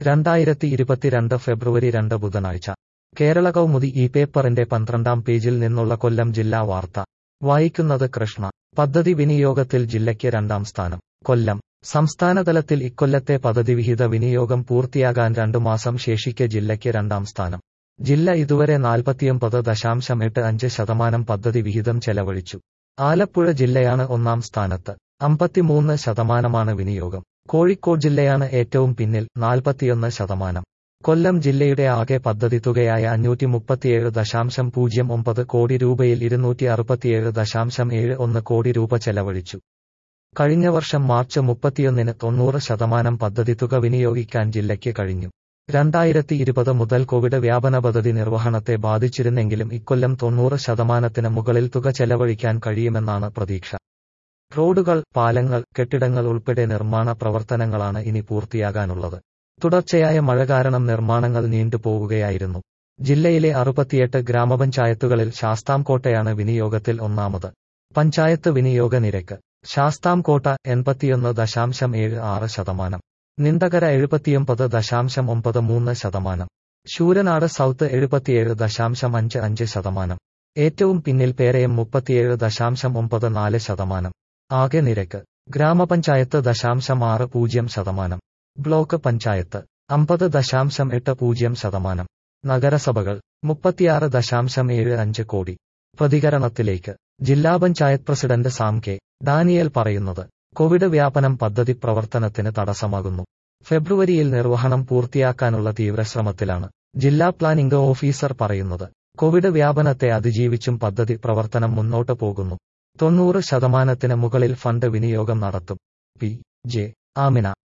രണ്ടായിരത്തി ഇരുപത്തിരണ്ട് ഫെബ്രുവരി രണ്ട് ബുധനാഴ്ച കേരള കൗമുദി ഈ പേപ്പറിന്റെ പന്ത്രണ്ടാം പേജിൽ നിന്നുള്ള കൊല്ലം ജില്ലാ വാർത്ത വായിക്കുന്നത് കൃഷ്ണ പദ്ധതി വിനിയോഗത്തിൽ ജില്ലയ്ക്ക് രണ്ടാം സ്ഥാനം കൊല്ലം സംസ്ഥാനതലത്തിൽ ഇക്കൊല്ലത്തെ പദ്ധതി വിഹിത വിനിയോഗം പൂർത്തിയാകാൻ രണ്ടു മാസം ശേഷിക്കെ ജില്ലയ്ക്ക് രണ്ടാം സ്ഥാനം ജില്ല ഇതുവരെ നാൽപ്പത്തിയൊമ്പത് ദശാംശം എട്ട് അഞ്ച് ശതമാനം പദ്ധതി വിഹിതം ചെലവഴിച്ചു ആലപ്പുഴ ജില്ലയാണ് ഒന്നാം സ്ഥാനത്ത് അമ്പത്തിമൂന്ന് ശതമാനമാണ് വിനിയോഗം കോഴിക്കോട് ജില്ലയാണ് ഏറ്റവും പിന്നിൽ നാൽപ്പത്തിയൊന്ന് ശതമാനം കൊല്ലം ജില്ലയുടെ ആകെ പദ്ധതി തുകയായ അഞ്ഞൂറ്റി മുപ്പത്തിയേഴ് ദശാംശം പൂജ്യം ഒമ്പത് കോടി രൂപയിൽ ഇരുന്നൂറ്റി അറുപത്തിയേഴ് ദശാംശം ഏഴ് ഒന്ന് കോടി രൂപ ചെലവഴിച്ചു കഴിഞ്ഞ വർഷം മാർച്ച് മുപ്പത്തിയൊന്നിന് തൊണ്ണൂറ് ശതമാനം പദ്ധതി തുക വിനിയോഗിക്കാൻ ജില്ലയ്ക്ക് കഴിഞ്ഞു രണ്ടായിരത്തി ഇരുപത് മുതൽ കോവിഡ് വ്യാപന പദ്ധതി നിർവഹണത്തെ ബാധിച്ചിരുന്നെങ്കിലും ഇക്കൊല്ലം തൊണ്ണൂറ് ശതമാനത്തിന് മുകളിൽ തുക ചെലവഴിക്കാൻ കഴിയുമെന്നാണ് പ്രതീക്ഷ റോഡുകൾ പാലങ്ങൾ കെട്ടിടങ്ങൾ ഉൾപ്പെടെ നിർമ്മാണ പ്രവർത്തനങ്ങളാണ് ഇനി പൂർത്തിയാകാനുള്ളത് തുടർച്ചയായ മഴ കാരണം നിർമ്മാണങ്ങൾ നീണ്ടുപോവുകയായിരുന്നു ജില്ലയിലെ അറുപത്തിയെട്ട് ഗ്രാമപഞ്ചായത്തുകളിൽ ശാസ്താംകോട്ടയാണ് വിനിയോഗത്തിൽ ഒന്നാമത് പഞ്ചായത്ത് വിനിയോഗ നിരക്ക് ശാസ്താംകോട്ട എൺപത്തിയൊന്ന് ദശാംശം ഏഴ് ആറ് ശതമാനം നിന്തകര എഴുപത്തിയൊമ്പത് ദശാംശം ഒമ്പത് മൂന്ന് ശതമാനം ശൂരനാട് സൗത്ത് എഴുപത്തിയേഴ് ദശാംശം അഞ്ച് അഞ്ച് ശതമാനം ഏറ്റവും പിന്നിൽ പേരയം മുപ്പത്തിയേഴ് ദശാംശം ഒമ്പത് നാല് ശതമാനം ആകെ നിരക്ക് ഗ്രാമപഞ്ചായത്ത് ദശാംശം ആറ് പൂജ്യം ശതമാനം ബ്ലോക്ക് പഞ്ചായത്ത് അമ്പത് ദശാംശം എട്ട് പൂജ്യം ശതമാനം നഗരസഭകൾ മുപ്പത്തിയാറ് ദശാംശം ഏഴ് അഞ്ച് കോടി പ്രതികരണത്തിലേക്ക് ജില്ലാ പഞ്ചായത്ത് പ്രസിഡന്റ് സാം കെ ഡാനിയൽ പറയുന്നത് കോവിഡ് വ്യാപനം പദ്ധതി പ്രവർത്തനത്തിന് തടസ്സമാകുന്നു ഫെബ്രുവരിയിൽ നിർവഹണം പൂർത്തിയാക്കാനുള്ള തീവ്രശ്രമത്തിലാണ് ജില്ലാ പ്ലാനിംഗ് ഓഫീസർ പറയുന്നത് കോവിഡ് വ്യാപനത്തെ അതിജീവിച്ചും പദ്ധതി പ്രവർത്തനം മുന്നോട്ട് പോകുന്നു തൊണ്ണൂറ് ശതമാനത്തിന് മുകളിൽ ഫണ്ട് വിനിയോഗം നടത്തും പി ജെ ആമിന